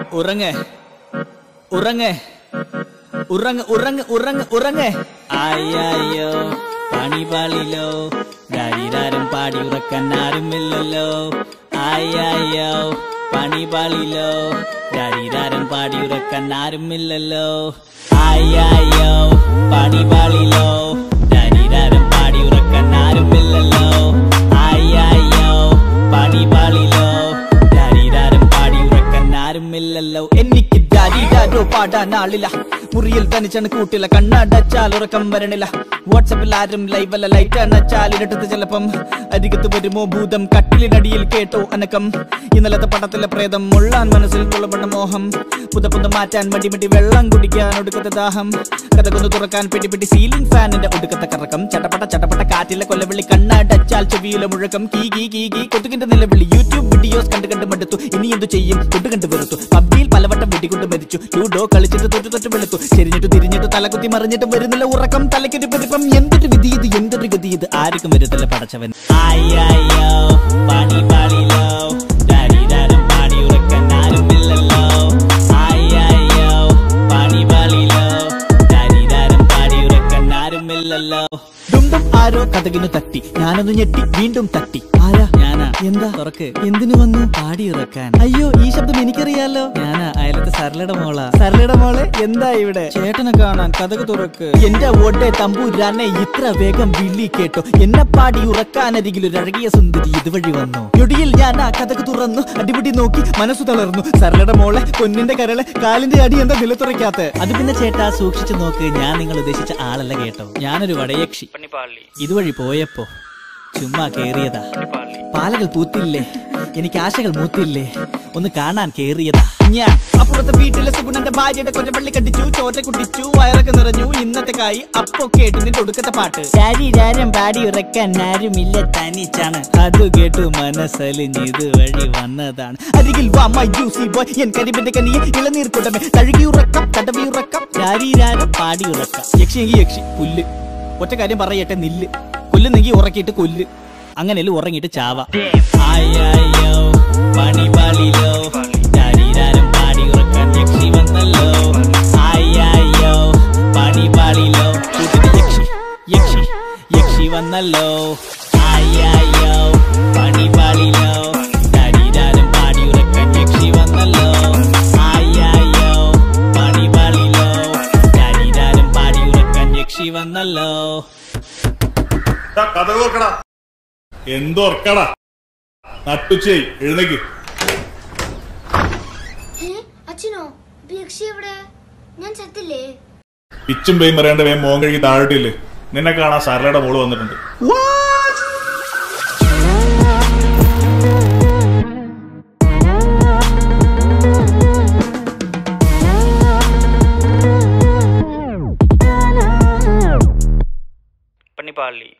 ഉറങ്ങ് ഉറങ്ങ് ഉറങ്ങ് ഉറങ്ങ് ഉറങ്ങ് ഉറങ്ങ് അയ്യോ പണി പാളിലോ ദരിദാരം പാടി ഉറക്കാൻ ആരുമില്ലല്ലോ അയ്യോ പണി പാളിലോ ദരിദാരം പാടി ഉറക്കാൻ ആരുമില്ലല്ലോ അയ്യോ പണി പാളിലോ ദരിദാരം പാടി ഉറക്കാൻ ആരുമില്ലല്ലോ അയ്യോ പണി പാളിലോ ദരിദാരം പാടി ഉറക്കാൻ ആരുമില്ലല്ലോ എനിക്ക് ഡാരിഡാരോ പാടാൻ ആളില്ല മുറിയിൽ തനിച്ചാണ് കൂട്ടില്ല കണ്ണടച്ചാൽ ഉറക്കം വരണില്ല വാട്സപ്പിൽ ആരും ലൈവല്ല ലൈറ്റ് അണച്ചാൽ ഇരട്ടത്ത് ചിലപ്പം അരികത്ത് വരുമോ ഭൂതം കട്ടിലിനടിയിൽ കേട്ടോ അനക്കം ഇന്നലത്തെ പടത്തിലെ പ്രേതം മുള്ളാൻ മനസ്സിൽ തുള്ളപ്പെട്ട മോഹം പുത പുത മാറ്റാൻ മടി മടി വെള്ളം കുടിക്കാൻ ഒടുക്കത്തെ ദാഹം കഥകൊന്ന് തുറക്കാൻ പിടി പിടി സീലിംഗ് ഫാനിന്റെ ഒടുക്കത്തെ കറക്കം ചട്ടപ്പട്ട ചട്ടപ്പട്ട കാറ്റിലെ കൊല്ലവിളി കണ്ണടച്ചാൽ ചെവിയിലെ മുഴക്കം കീ കീ കീ കീ കൊതുകിന്റെ നിലവിളി യൂട്യൂബ് വീഡിയോസ് കണ്ട് കണ്ട് മടുത്തു ഇനി എന്തു ചെയ്യും കൊണ്ട് കണ്ട് വെറുത്തു പബ്ജിയിൽ പലവട്ടം വെടികൊണ്ട് മരിച്ചു ലൂഡോ കളിച്ചിട്ട് തൊട്ട് തൊട്ട് വെളുത്തു ചെരിഞ്ഞിട്ട് തിരിഞ്ഞിട്ട് തലകുത്തി മറിഞ്ഞിട്ട് വരുന്നില്ല ഉറക്കം തലയ്ക്കൊരു പ്രതിപ്പം എന്തൊരു വിധി ഇത് എന്തൊരു ഗതി ഇത് ആർക്കും വരുത്തില്ല പടച്ചവൻ ആയ്യോ പണി പാളിലോ ദരിദാരം പാടി ഉറക്കാൻ ആരുമില്ലല്ലോ ആയ്യോ പണി പാളിലോ ദരിദാരം പാടി ഉറക്കാൻ ആരുമില്ലല്ലോ ഡുംഡും ആരോ കഥകിനു തട്ടി ഞാനൊന്ന് ഞെട്ടി വീണ്ടും തട്ടി ആരാ ഞാനാ എന്താ തുറക്ക് എന്തിനു വന്നു പാടി ഇറക്കാൻ അയ്യോ ഈ ശബ്ദം എനിക്കറിയാലോ ഞാനാ അയലത്തെ സരളയുടെ മോളാ സരളയുടെ മോളെ എന്താ ഇവിടെ ചേട്ടനെ കാണാൻ കഥക് തുറക്ക് എന്റെ ഓട്ടെ തമ്പൂരാനെ ഇത്ര വേഗം വിളി കേട്ടോ എന്നെ പാടി ഉറക്കാനരികിൽ ഒരു അഴകിയ സുന്ദരി ഇതുവഴി വന്നു ഞൊടിയിൽ ഞാൻ ആ കഥക് തുറന്നു അടിപിടി നോക്കി മനസ്സു തളർന്നു സരളയുടെ മോളെ പൊന്നിന്റെ കരളെ കാലിന്റെ അടി എന്താ നിലത്തുറയ്ക്കാത്ത അത് പിന്നെ ചേട്ടാ സൂക്ഷിച്ചു നോക്ക് ഞാൻ നിങ്ങൾ ഉദ്ദേശിച്ച ആളല്ല കേട്ടോ ഞാനൊരു വടയക്ഷി ഇതുവഴി പോയപ്പോ ചുമ്മാ കേറിയതാ പാലകൾ പൂത്തില്ലേ എനിക്ക് ആശകൾ മൂത്തില്ലേ ഒന്ന് കാണാൻ കേറിയതാ ഞാൻ അപ്പുറത്തെ വീട്ടിലെ സുഗുണന്റെ ഭാര്യയുടെ കൊറ്റപ്പള്ളി കണ്ടിച്ചു ചോറ്റ കുട്ടിച്ചു വയറൊക്കെ നിറഞ്ഞു ഇന്നത്തെ കായി അപ്പൊ കേട്ടു നിന്റെ ഒടുക്കത്തെ പാട്ട് ശരീരം പാടി ഉറക്കാൻ ആരുമില്ല തനിച്ചാണ് അത് കേട്ടു മനസ്സലിഞ്ഞ് ഇതുവഴി വന്നതാണ് അരികിൽ വാ മൈ ജ്യൂസി ബോയ് എൻ കരിമ്പിന്റെ കനിയെ ഇളനീർ കൂട്ടമേ തഴുകി ഉറക്കം തടവി ഉറക്കം ശരീരം പാടി ഉറക്കം യക്ഷിയെങ്കി യക്ഷി പുല്ല് ഒറ്റ കാര്യം പറയട്ടെ നില്ല് കൊല്ലുന്നെങ്കി ഉറക്കിയിട്ട് കൊല്ല് അങ്ങനെയല്ല ഉറങ്ങിയിട്ട് ചാവ ആയ്യോ പണി പാളിലോ ശരീരം പാടി ഉറക്കാൻ യക്ഷി വന്നല്ലോ ആയ്യോ പണി പാളിലോ കൂട്ടിട്ട് യക്ഷി യക്ഷി യക്ഷി വന്നല്ലോ ആയ്യോ പണി പാളിലോ ശരീരം പാടി ഉറക്കാൻ യക്ഷി വന്നല്ലോ ആയ്യോ പണി പാളിലോ ശരീരം പാടി ഉറക്കാൻ യക്ഷി വന്നല്ലോ ദാ കഥ ഓർക്കടാ എന്തോർക്കടാ നട്ടുച്ചേ എഴുന്നേക്ക് ഏ അച്ഛനോ ഇപ്പൊ യക്ഷി എവിടെ ഞാൻ ചത്തില്ലേ പിച്ചും പേയും പറയേണ്ട വേം മോൻ കഴുകി താഴോട്ടില്ലേ നിന്നെ കാണാൻ സരളയുടെ മോള് വന്നിട്ടുണ്ട് പണിപ്പാളി